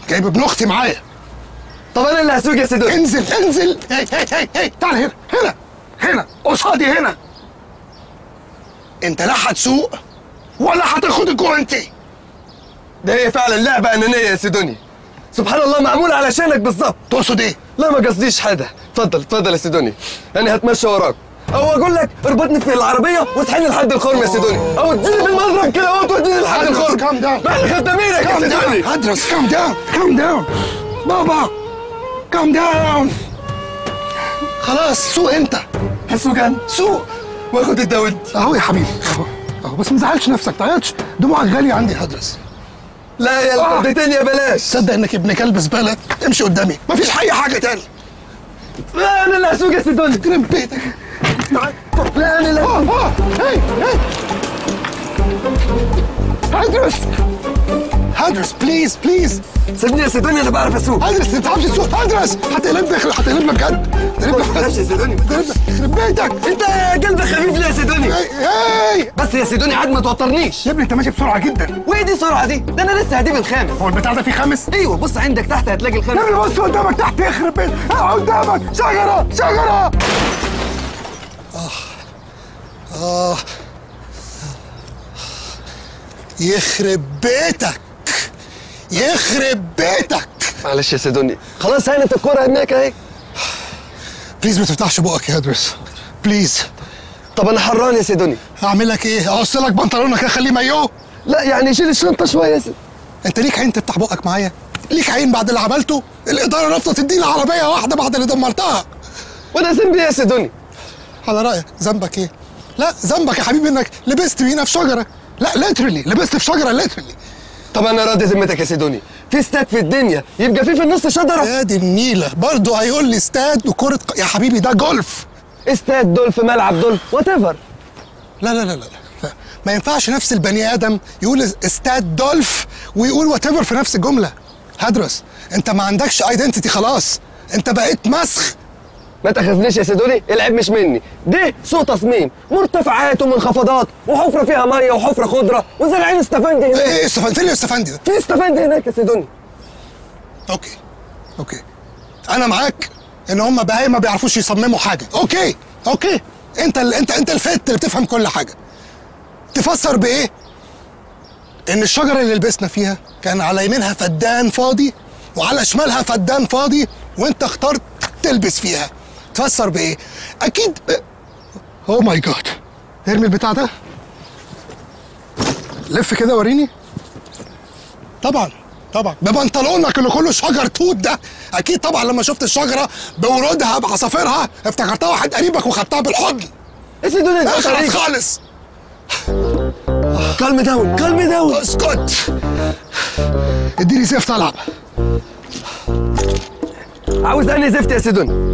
جايب ابن اختي معايا طب انا اللي هسوق يا سيدوني انزل انزل هي هي هي هي تعال هنا هنا هنا قصادي هنا انت لا هتسوق ولا هتاخد الجوانتي ده هي فعلا لعبه انانيه يا سيدوني سبحان الله معموله علشانك بالظبط تقصد ايه؟ لا ما قصديش حاجه اتفضل اتفضل يا سيدوني انا هتمشى وراك او اقول لك اربطني في العربيه واسحبني لحد الخرم يا سيدوني او تجيني بالمضرب كده او توديني لحد هدرس، الخرم calm down. ما احنا خدامينك يا كام سيدوني داون هدرس كام داون كام داون بابا كام داون خلاص سوق انت حسوا كان سوق واخد الداود اهو يا حبيبي اهو اهو بس ما تزعلش نفسك تعيطش دموعك غاليه عندي هدرس لا يا آه. البردتين يا بلاش تصدق انك ابن كلب زباله امشي قدامي مفيش اي حاجه تاني لا انا اللي هسوق يا سيدوني يخرب بيتك تعال. لا انا اللي اه اه هي هي هدرس هدرس بليز بليز سيبني يا سيدوني انا بعرف اسوق هدرس انت ما بتعرفش تسوق هدرس هتقلبنا هتقلبنا بجد هتقلبنا ما تخافش يا سيدوني ما تخافش. يخرب بيتك انت قلبك خفيف ليه يا سيدوني هي هي بس يا سيدوني عاد ما توترنيش يا ابني انت ماشي بسرعه جدا وايه دي السرعه دي ده انا لسه هجيب الخامس هو البتاع ده فيه خمس ايوه بص عندك تحت هتلاقي يا الخامس ابني بص قدامك تحت يخرب بيتك اه قدامك شجره شجره اه اه يخرب بيتك يخرب بيتك معلش يا سيدوني خلاص هانت الكوره هناك اهي بليز ما تفتحش بقك يا ادرس بليز طب انا حران يا سيدوني اعمل لك ايه اقص لك بنطلونك اخليه مايو لا يعني شيل الشنطه شويه يا سيدي انت ليك عين تفتح بقك معايا ليك عين بعد اللي عملته الاداره رافضه تديني عربيه واحده بعد اللي دمرتها وانا ذنبي إيه يا سيدوني على رايك ذنبك ايه لا ذنبك يا حبيبي انك لبست بينا في شجره لا ليترلي لبست في شجره ليترلي طب انا راضي ذمتك يا سيدوني في استاد في الدنيا يبقى في في النص شجره يا دي النيله برضه هيقول لي استاد وكره ق... يا حبيبي ده جولف استاد دولف ملعب دولف وات ايفر لا لا لا لا لا ما ينفعش نفس البني ادم يقول استاد دولف ويقول وات ايفر في نفس الجمله هدرس انت ما عندكش ايدنتيتي خلاص انت بقيت مسخ ما تاخذنيش يا سيدوني العيب مش مني ده سوء تصميم مرتفعات ومنخفضات وحفره فيها ميه وحفره خضره وزرعين استفندي هناك ايه استفندي فين الاستفندي ده في استفندي هناك يا سيدوني اوكي اوكي انا معاك ان هم بهاي ما بيعرفوش يصمموا حاجه اوكي اوكي انت ال... انت انت الفت اللي بتفهم كل حاجه تفسر بايه ان الشجره اللي لبسنا فيها كان على يمينها فدان فاضي وعلى شمالها فدان فاضي وانت اخترت تلبس فيها تفسر بايه اكيد او ماي جاد ارمي البتاع ده لف كده وريني طبعا طبعا ببنطلونك اللي كله شجر توت ده اكيد طبعا لما شفت الشجره بورودها بعصافيرها افتكرتها واحد قريبك وخدتها بالحضن يا سيدوني ده اخلص طريق خالص كلم داون كلم داون اسكت اديني زفت العب عاوز انهي زفت يا سيدوني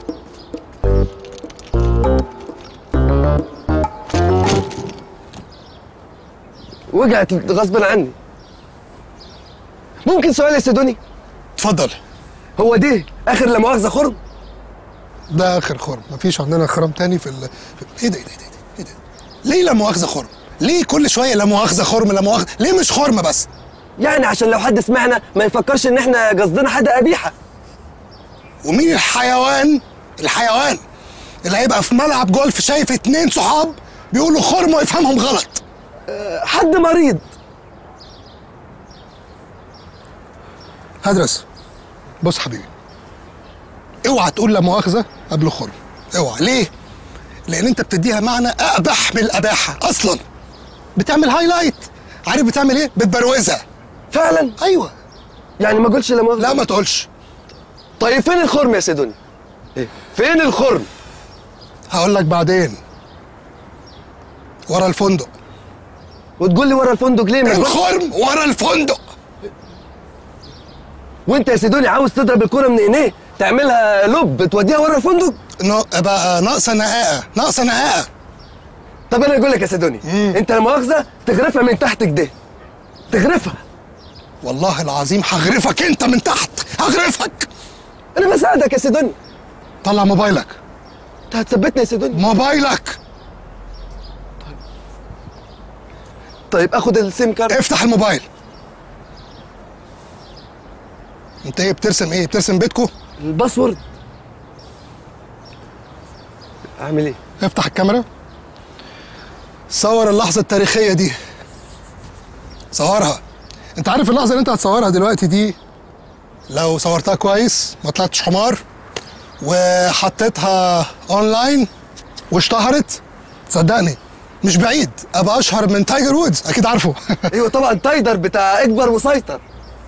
وقعت غصبا عني ممكن سؤال يا سيدوني اتفضل هو دي اخر لا مؤاخذه خرم ده اخر خرم مفيش عندنا خرم تاني في ال... في- ايه ده ايه ده ايه ده ايه ده ليه لا مؤاخذه خرم ليه كل شويه لا مؤاخذه خرم لا مؤاخذه ليه مش خرم بس يعني عشان لو حد سمعنا ما يفكرش ان احنا قصدنا حاجه قبيحه ومين الحيوان الحيوان اللي هيبقى في ملعب جولف شايف اتنين صحاب بيقولوا خرم ويفهمهم غلط حد مريض هدرس بص حبيبي اوعى تقول لا مؤاخذه قبل خرم اوعى ليه لان انت بتديها معنى اقبح من الاباحه اصلا بتعمل هايلايت عارف بتعمل ايه بتبروزها فعلا ايوه يعني ما قلتش لا مؤاخذه لا ما تقولش طيب فين الخرم يا سيدوني إيه؟ فين الخرم هقول لك بعدين ورا الفندق وتقول لي ورا الفندق ليه ما تقول- الخرم ورا الفندق وانت يا سيدوني عاوز تضرب الكوره من عينيه تعملها لب توديها ورا الفندق نا- بقى ناقصه نقاقه ناقصه نقاقه طب انا اقول لك يا سيدوني انت لا مؤاخذه تغرفها من تحت كده تغرفها والله العظيم هغرفك انت من تحت هغرفك انا بساعدك يا سيدوني طلع موبايلك انت هتثبتني يا سيدوني موبايلك طيب اخد السيم كارد افتح الموبايل انت ايه بترسم ايه بترسم بيتكو الباسورد اعمل ايه افتح الكاميرا صور اللحظة التاريخية دي صورها انت عارف اللحظة اللي انت هتصورها دلوقتي دي لو صورتها كويس ما طلعتش حمار وحطيتها اونلاين واشتهرت صدقني مش بعيد ابقى اشهر من تايجر وودز اكيد عارفه ايوه طبعا تايدر بتاع اكبر وسيطر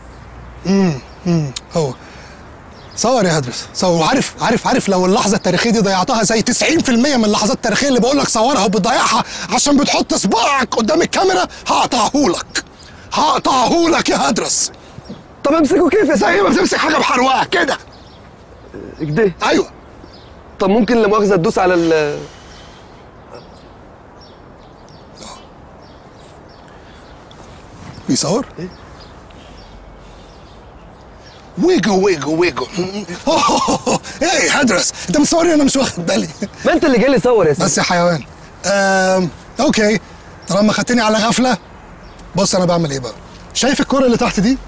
هو صور يا هدرس صور وعارف عارف عارف لو اللحظه التاريخيه دي ضيعتها زي 90% من اللحظات التاريخيه اللي بقول لك صورها وبتضيعها عشان بتحط صباعك قدام الكاميرا هقطعهولك هقطعهولك يا هدرس طب امسكه كيف يا زي سيد ما بتمسك حاجه بحروقها كده كده ايوه طب ممكن لا مؤاخذه تدوس على ال بيصور ويجو ويجو ويجو ايه هدرس انت مصورني انا مش واخد بالي ما انت اللي جاي لي صور يا سيدي بس يا حيوان آم، اوكي طالما خدتني على غفله بص انا بعمل ايه بقى شايف الكرة اللي تحت دي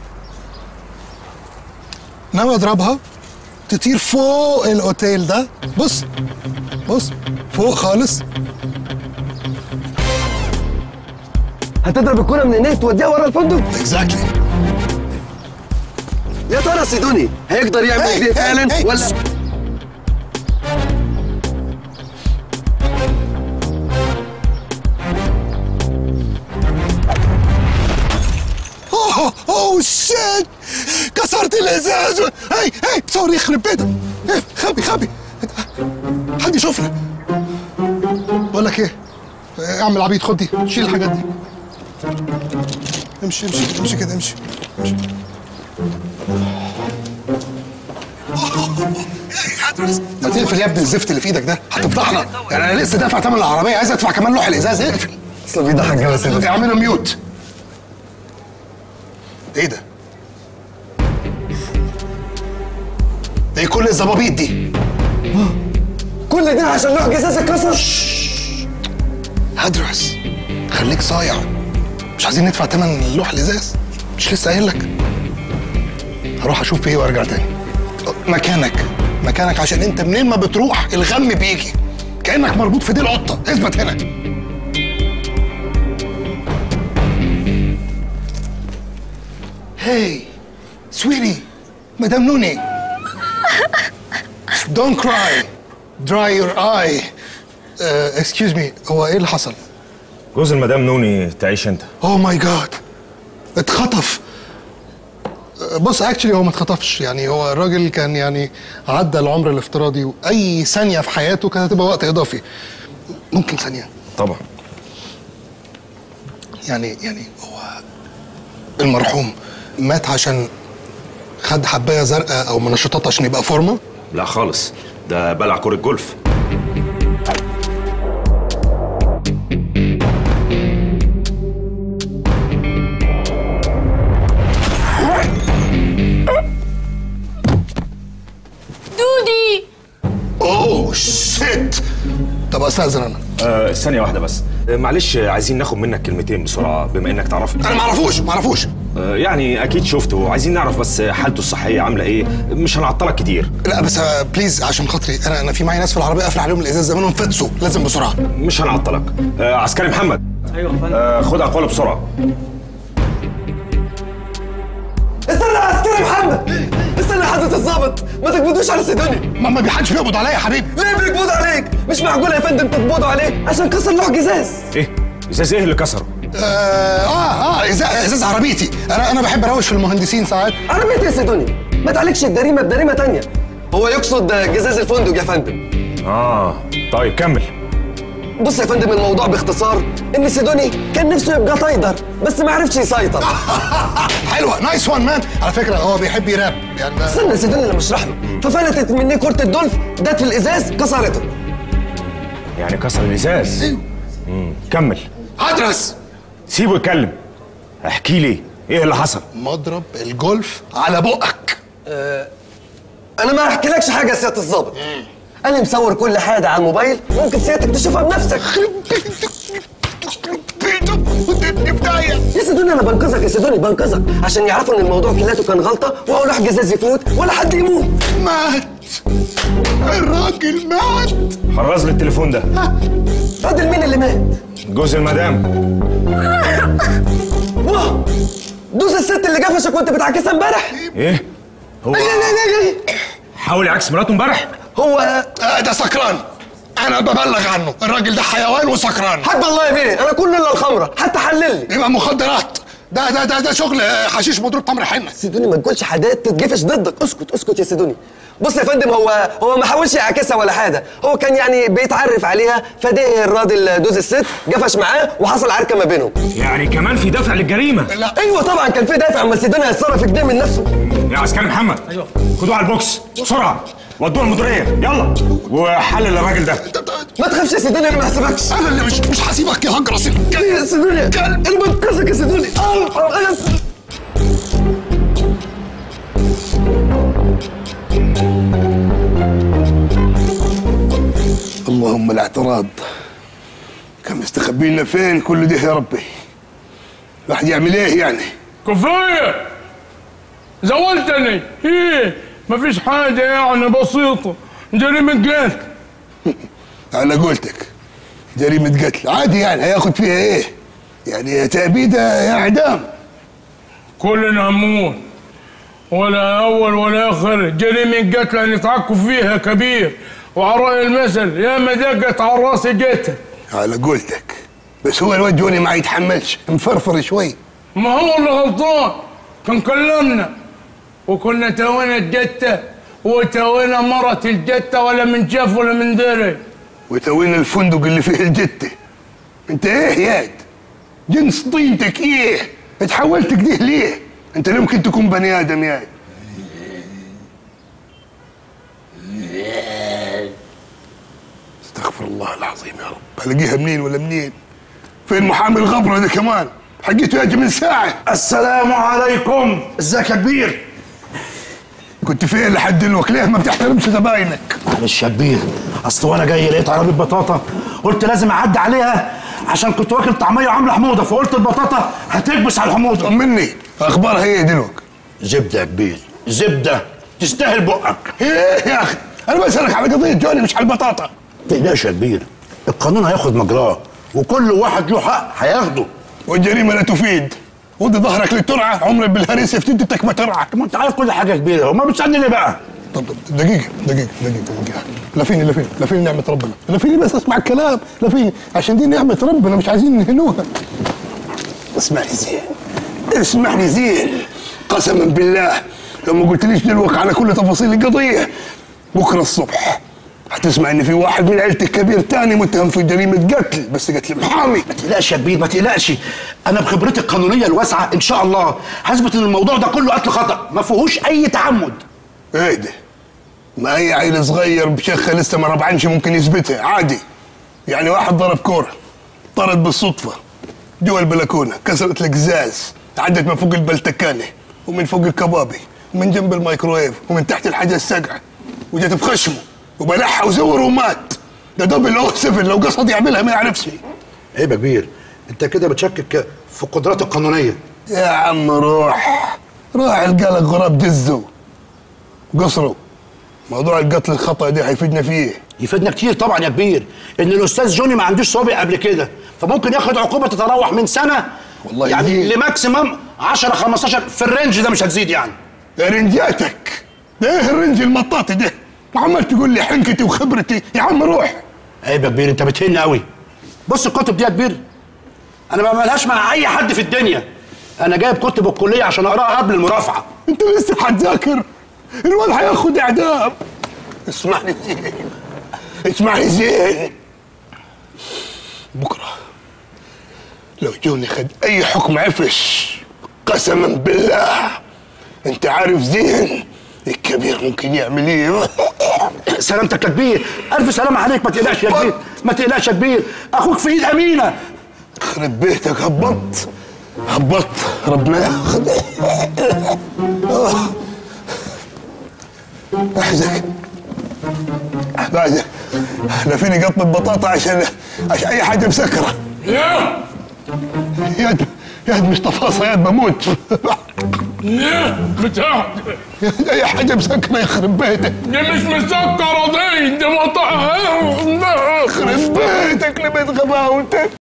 ناوي اضربها تطير فوق الاوتيل ده بص بص فوق خالص هتضرب الكوره من هناك توديها ورا الفندق اكزاكتلي يا ترى سيدوني هيقدر يعمل هي، كده هي، فعلا هي. ولا اوه اوه شيت كسرت الازاز هي هي صور يخرب بيتك إيه، خبي خبي حد يشوفنا بقول لك ايه إيه، اعمل عبيط خد دي شيل الحاجات دي امشي امشي امشي كده امشي امشي ما تقفل يا ابني الزفت اللي في ايدك ده هتفضحنا يعني انا لسه دافع ثمن العربيه عايز ادفع كمان لوح الازاز اقفل اصل بيضحك جامد يا سيدي اعمله ميوت ايه ده؟ ايه كل الزبابيط دي؟ كل ده عشان لوح جزاز اتكسر هدرس خليك صايع مش عايزين ندفع تمن اللوح الازاز مش لسه قايل لك هروح اشوف ايه وارجع تاني مكانك مكانك عشان انت منين ما بتروح الغم بيجي كانك مربوط في ديل قطه اثبت هنا هاي سويتي مدام نوني Don't cry. Dry your eye. Uh, excuse me. هو ايه اللي حصل؟ جوز المدام نوني تعيش انت اوه ماي جاد اتخطف بص اكشلي هو ما اتخطفش يعني هو الراجل كان يعني عدى العمر الافتراضي واي ثانيه في حياته كانت هتبقى وقت اضافي ممكن ثانيه طبعا يعني يعني هو المرحوم مات عشان خد حبايه زرقاء او منشطات عشان يبقى فورمه لا خالص ده بلع كرة جولف دودي اوه شيت طب استاذن انا آه ثانية واحدة بس آه معلش آه، عايزين ناخد منك كلمتين بسرعة بما انك تعرفني انا ما اعرفوش ما اعرفوش آه يعني اكيد شفته عايزين نعرف بس حالته الصحية عاملة ايه مش هنعطلك كتير لا بس آه، بليز عشان خاطري انا انا في معايا ناس في العربيه قافل عليهم الازاز زمانهم فتسوا لازم بسرعه مش هنعطلك آه عسكري محمد ايوه آه خد اقواله بسرعة استنى يا عسكري محمد استنى يا حضرة الظابط ما تقبضوش على سيدوني ما ما بيحدش بيقبض عليا يا حبيبي ليه بيقبضوا عليك مش معقول يا فندم تقبضوا عليه عشان كسر لوح جزاز ايه ازاز ايه اللي كسره اه اه, آه ازاز ازاز عربيتي انا انا بحب اروش في المهندسين ساعات عربية يا سيدوني ما تعالجش الجريمة بجريمة تانية هو يقصد جزاز الفندق يا فندم اه طيب كمل بص يا فندم الموضوع باختصار ان سيدوني كان نفسه يبقى تايدر بس ما عرفش يسيطر حلوه نايس وان مان على فكره هو بيحب يراب يعني ده- استنى سيدوني لما اشرح له ففلتت مني كرة الدولف جت في الازاز كسرته يعني كسر الازاز مم. كمل هدرس سيبه يتكلم احكي لي ايه اللي حصل مضرب الجولف على بقك انا ما احكيلكش حاجه يا سياده الظابط انا مصور كل حاجه على الموبايل ممكن سيادتك تشوفها بنفسك بيتك وديتني في داهية. عليا يا سيدوني انا بنقذك يا سيدوني بنقذك عشان يعرفوا ان الموضوع كلاته كان غلطه وهو راح جزاز يفوت ولا حد يموت مات الراجل مات حرز لي التليفون ده راجل مين اللي مات؟ جوز المدام واه دوس الست اللي قفشك وانت بتعكسها امبارح ايه هو أي- أي- أي- أي. حاول يعكس مراته امبارح هو آه ده سكران انا ببلغ عنه الراجل ده حيوان وسكران حد الله يا بيه انا كل الا الخمره حتى حلل لي يبقى مخدرات ده ده ده ده شغل آه، حشيش مضروب تمر حنه سيدوني ما تقولش حاجات تتجفش ضدك اسكت اسكت يا سيدوني بص يا فندم هو هو ما حاولش يعكسها ولا حاجه هو كان يعني بيتعرف عليها فده الراجل دوز الست قفش معاه وحصل عركه ما بينهم يعني كمان في دافع للجريمه لا ايوه طبعا كان في دافع اما سيدوني هيتصرف كده من نفسه يا عسكري محمد ايوه خدوه على البوكس بسرعه ودوه المديريه يلا وحلل الراجل ده ما تخافش يا سيدوني انا ما هسيبكش انا اللي مش مش هسيبك يا هجرس الكلب يا سيدوني انا بنقذك يا سيدوني آه، انا اللهم الاعتراض كان مستخبي لنا فين كل ده يا ربي الواحد يعمل ايه يعني كفاية زولتني ايه مفيش حاجة يعني بسيطة جريمة قتل على قولتك جريمة قتل عادي يعني هياخد فيها ايه يعني يا تأبيدة يا اعدام كلنا همون ولا أول ولا آخر جريمة قتل نتعكوا فيها كبير وعلى رأي المثل يا ما دقت على الراس قتل على قولتك بس هو الواد جوني ما يتحملش مفرفر شوي ما هو اللي غلطان كان كلمنا وكنا توينا الجتة وتوينا مرة الجتة ولا من شاف ولا من دري وتوين الفندق اللي فيه الجتة انت ايه ياد جنس طينتك ايه اتحولت كده ليه انت لا يمكن تكون بني ادم ياد استغفر الله العظيم يا رب الاقيها منين ولا منين فين محامي الغبرة ده كمان حقيته يجي من ساعة السلام عليكم ازيك يا كبير كنت فين لحد دلوقتي ليه ما بتحترمش زباينك معلش يا كبير اصل وانا جاي لقيت عربيه بطاطا قلت لازم اعدي عليها عشان كنت واكل طعميه وعامله حموضه فقلت البطاطا هتكبس على الحموضه طمني اخبارها ايه دلوقتي زبده يا كبير زبده تستاهل بقك ايه يا اخي انا بسالك على قضيه جوني مش على البطاطا تقلقش يا كبير القانون هياخد مجراه وكل واحد له حق هياخده والجريمه لا تفيد ودي ظهرك للترعه عمري بالهريس افتدتك ما ترعى ما انت عارف كل حاجه كبيره وما بتسالني ليه بقى طب طب دقيقة دقيقة دقيقة دقيقة لفيني لفيني لفيني نعمة ربنا لفيني بس اسمع الكلام لفيني عشان دي نعمة ربنا مش عايزين نهنوها اسمعني زين اسمعني زين قسما بالله لو ما قلتليش دلوقتي على كل تفاصيل القضية بكرة الصبح هتسمع ان في واحد من عيلتك كبير تاني متهم في جريمة قتل بس قتل محامي ما تقلقش يا كبير ما تقلقش انا بخبرتي القانونيه الواسعه ان شاء الله هثبت ان الموضوع ده كله قتل خطا ما فيهوش اي تعمد ايه ده ما اي عيل صغير بشخه لسه ما ربعنش ممكن يثبتها عادي يعني واحد ضرب كوره طرد بالصدفه جوا البلكونه كسرت القزاز عدت من فوق البلتكانه ومن فوق الكبابي ومن جنب الميكرويف ومن تحت الحاجه الساقعه وجت في خشمه وبلعها وزور ومات ده دبل او 7 لو قصد يعملها ما يعرفش عيب يا كبير انت كده بتشكك في قدراتي القانونيه يا عم روح روح القلق غراب دزه قصره موضوع القتل الخطأ ده هيفيدنا فيه يفيدنا كتير طبعا يا كبير ان الاستاذ جوني ما عندوش سابق قبل كده فممكن ياخد عقوبه تتراوح من سنه والله يعني دي- لماكسيمم 10 15 في الرينج ده مش هتزيد يعني يا رنجاتك ده ايه الرنج المطاطي ده وعمال تقول لي حنكتي وخبرتي يا عم روح عيب يا كبير انت بتهن قوي بص الكتب دي يا كبير انا ما بعملهاش مع اي حد في الدنيا انا جايب كتب الكليه عشان اقراها قبل المرافعه انت لسه هتذاكر الواد هياخد اعدام اسمعني زين اسمعني زين بكره لو جوني خد اي حكم عفش قسما بالله انت عارف زين الكبير ممكن يعمل ايه سلامتك يا كبير الف سلامه عليك ما تقلقش يا كبير ما تقلقش يا كبير اخوك في ايد امينه خرب بيتك هبطت هبطت ربنا ياخد احزك بعدك لا فيني قطمة بطاطا عشان عشان اي حاجه مسكره يا يا يا مش تفاصيل يا بموت ليه بتاعت يا اي حاجه مسكنه يخرب بيتك دي مش مسكرة دي دي مطعم يخرب بيتك لبيت غباوتك